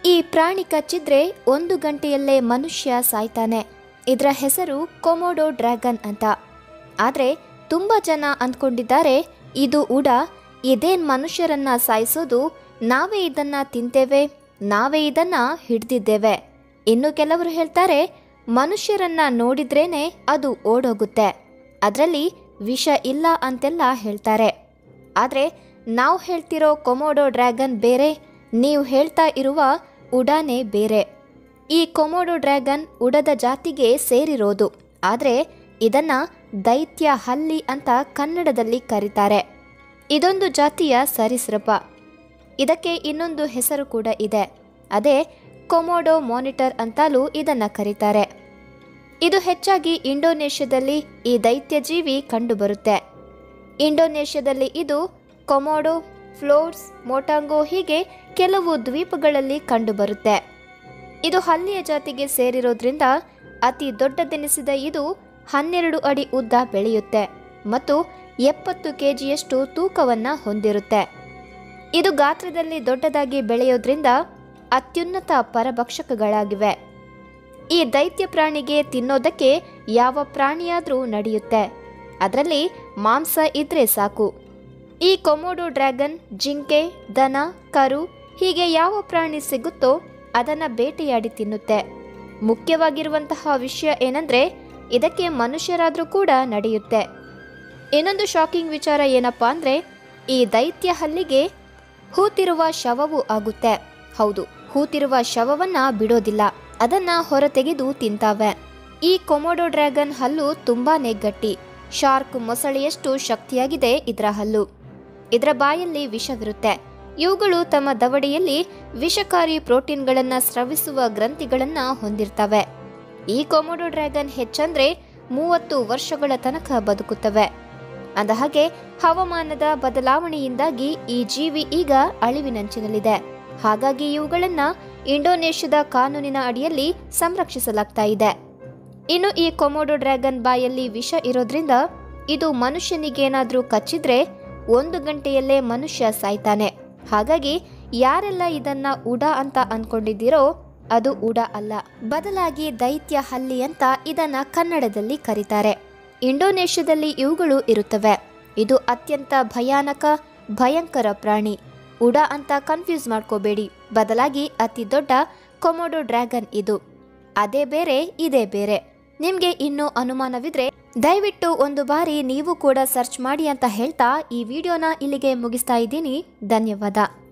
ಈ ಪ್ರಾಣಿ ಕಚ್ಚಿದ್ರೆ ಒಂದು ಗಂಟೆಯಲ್ಲೇ ಮನುಷ್ಯ ಸಾಯ್ತಾನೆ ಇದರ ಹೆಸರು ಕೊಮೋಡೋ ಡ್ರ್ಯಾಗನ್ ಅಂತ ಆದರೆ ತುಂಬ ಜನ ಅಂದ್ಕೊಂಡಿದ್ದಾರೆ ಇದು ಉಡ ಇದೇನ್ ಮನುಷ್ಯರನ್ನ ಸಾಯಿಸೋದು ನಾವೇ ಇದನ್ನ ತಿಂತೇವೆ ನಾವೇ ಇದನ್ನ ಹಿಡ್ದಿದ್ದೇವೆ ಇನ್ನು ಕೆಲವರು ಹೇಳ್ತಾರೆ ಮನುಷ್ಯರನ್ನ ನೋಡಿದ್ರೇನೆ ಅದು ಓಡೋಗುತ್ತೆ ಅದರಲ್ಲಿ ವಿಷ ಇಲ್ಲ ಅಂತೆಲ್ಲ ಹೇಳ್ತಾರೆ ಆದರೆ ನಾವು ಹೇಳ್ತಿರೋ ಕೊಮೋಡೋ ಡ್ರ್ಯಾಗನ್ ಬೇರೆ ನೀವು ಹೇಳ್ತಾ ಇರುವ ಉಡಾನೆ ಬೇರೆ ಈ ಕೊಮೋಡೋ ಡ್ರ್ಯಾಗನ್ ಉಡದ ಜಾತಿಗೆ ಸೇರಿರೋದು ಆದರೆ ಇದನ್ನ ದೈತ್ಯ ಹಲ್ಲಿ ಅಂತ ಕನ್ನಡದಲ್ಲಿ ಕರೀತಾರೆ ಇದೊಂದು ಜಾತಿಯ ಸರೀಸೃಪ ಇದಕ್ಕೆ ಇನ್ನೊಂದು ಹೆಸರು ಕೂಡ ಇದೆ ಅದೇ ಕೊಮೋಡೋ ಮಾನಿಟರ್ ಅಂತಲೂ ಇದನ್ನ ಕರೀತಾರೆ ಇದು ಹೆಚ್ಚಾಗಿ ಇಂಡೋನೇಷ್ಯಾದಲ್ಲಿ ಈ ದೈತ್ಯ ಜೀವಿ ಕಂಡುಬರುತ್ತೆ ಇಂಡೋನೇಷ್ಯಾದಲ್ಲಿ ಇದು ಕೊಮೋಡೋ ಫ್ಲೋರ್ಸ್ ಮೋಟಾಂಗೋ ಹೀಗೆ ಕೆಲವು ದ್ವೀಪಗಳಲ್ಲಿ ಕಂಡುಬರುತ್ತೆ ಇದು ಹಲ್ಲಿಯ ಜಾತಿಗೆ ಸೇರಿರೋದ್ರಿಂದ ಅತಿ ದೊಡ್ಡದೆನಿಸಿದ ಇದು ಹನ್ನೆರಡು ಅಡಿ ಉದ್ದ ಬೆಳೆಯುತ್ತೆ ಮತ್ತು ಎಪ್ಪತ್ತು ಕೆಜಿಯಷ್ಟು ತೂಕವನ್ನು ಹೊಂದಿರುತ್ತೆ ಇದು ಗಾತ್ರದಲ್ಲಿ ದೊಡ್ಡದಾಗಿ ಬೆಳೆಯೋದ್ರಿಂದ ಅತ್ಯುನ್ನತ ಪರಭಕ್ಷಕಗಳಾಗಿವೆ ಈ ದೈತ್ಯ ಪ್ರಾಣಿಗೆ ತಿನ್ನೋದಕ್ಕೆ ಯಾವ ಪ್ರಾಣಿಯಾದರೂ ನಡೆಯುತ್ತೆ ಅದರಲ್ಲಿ ಮಾಂಸ ಇದ್ರೆ ಸಾಕು ಈ ಕೊಮೋಡೋ ಡ್ರ್ಯಾಗನ್ ಜಿಂಕೆ ದನ ಕರು ಹೀಗೆ ಯಾವ ಪ್ರಾಣಿ ಸಿಗುತ್ತೋ ಅದನ್ನು ಬೇಟೆಯಾಡಿ ತಿನ್ನುತ್ತೆ ಮುಖ್ಯವಾಗಿರುವಂತಹ ವಿಷಯ ಏನಂದ್ರೆ ಇದಕ್ಕೆ ಮನುಷ್ಯರಾದರೂ ಕೂಡ ನಡೆಯುತ್ತೆ ಇನ್ನೊಂದು ಶಾಕಿಂಗ್ ವಿಚಾರ ಏನಪ್ಪಾ ಅಂದ್ರೆ ಈ ದೈತ್ಯ ಹಲ್ಲಿಗೆ ಹೂತಿರುವ ಶವವೂ ಆಗುತ್ತೆ ಹೌದು ಹೂತಿರುವ ಶವವನ್ನ ಬಿಡೋದಿಲ್ಲ ಅದನ್ನ ಹೊರತೆಗೆದು ತಿಂತಾವೆ ಈ ಕೊಮೋಡೋ ಡ್ರ್ಯಾಗನ್ ಹಲ್ಲು ತುಂಬಾನೇ ಗಟ್ಟಿ ಶಾರ್ಕ್ ಮೊಸಳೆಯಷ್ಟು ಶಕ್ತಿಯಾಗಿದೆ ಇದರ ಹಲ್ಲು ಇದರ ಬಾಯಲ್ಲಿ ವಿಷವಿರುತ್ತೆ ಇವುಗಳು ತಮ್ಮ ದವಡೆಯಲ್ಲಿ ವಿಷಕಾರಿ ಪ್ರೋಟೀನ್ಗಳನ್ನ ಸ್ರವಿಸುವ ಗ್ರಂಥಿಗಳನ್ನ ಹೊಂದಿರ್ತವೆ ಈ ಕೊಮೋಡೋ ಡ್ರ್ಯಾಗನ್ ಹೆಚ್ಚಂದ್ರೆ ಮೂವತ್ತು ವರ್ಷಗಳ ತನಕ ಬದುಕುತ್ತವೆ ಅಂದಹಾಗೆ ಹವಾಮಾನದ ಬದಲಾವಣೆಯಿಂದಾಗಿ ಈ ಜೀವಿ ಈಗ ಅಳಿವಿನಂಚಿನಲ್ಲಿದೆ ಹಾಗಾಗಿ ಇವುಗಳನ್ನ ಇಂಡೋನೇಷ್ಯಾದ ಕಾನೂನಿನ ಅಡಿಯಲ್ಲಿ ಸಂರಕ್ಷಿಸಲಾಗ್ತಾ ಇದೆ ಇನ್ನು ಈ ಕೊಮೋಡೋ ಡ್ರ್ಯಾಗನ್ ಬಾಯಲ್ಲಿ ವಿಷ ಇರೋದ್ರಿಂದ ಇದು ಮನುಷ್ಯನಿಗೇನಾದ್ರೂ ಕಚ್ಚಿದ್ರೆ ಒಂದು ಗಂಟೆಯಲ್ಲೇ ಮನುಷ್ಯ ಸಾಯ್ತಾನೆ ಹಾಗಾಗಿ ಯಾರೆಲ್ಲ ಇದನ್ನ ಉಡ ಅಂತ ಅನ್ಕೊಂಡಿದ್ದೀರೋ ಅದು ಉಡ ಅಲ್ಲ ಬದಲಾಗಿ ದೈತ್ಯ ಹಲ್ಲಿ ಅಂತ ಇದನ್ನ ಕನ್ನಡದಲ್ಲಿ ಕರೀತಾರೆ ಇಂಡೋನೇಷ್ಯಾದಲ್ಲಿ ಇವುಗಳು ಇರುತ್ತವೆ ಇದು ಅತ್ಯಂತ ಭಯಾನಕ ಭಯಂಕರ ಪ್ರಾಣಿ ಉಡ ಅಂತ ಕನ್ಫ್ಯೂಸ್ ಮಾಡ್ಕೋಬೇಡಿ ಬದಲಾಗಿ ಅತಿ ದೊಡ್ಡ ಕೊಮೋಡೋ ಡ್ರ್ಯಾಗನ್ ಇದು ಅದೇ ಬೇರೆ ಇದೇ ಬೇರೆ ನಿಮ್ಗೆ ಇನ್ನೂ ಅನುಮಾನವಿದ್ರೆ ದಯವಿಟ್ಟು ಒಂದು ಬಾರಿ ನೀವು ಕೂಡ ಸರ್ಚ್ ಮಾಡಿ ಅಂತ ಹೇಳ್ತಾ ಈ ವಿಡಿಯೋನ ಇಲ್ಲಿಗೆ ಮುಗಿಸ್ತಾ ಇದ್ದೀನಿ ಧನ್ಯವಾದ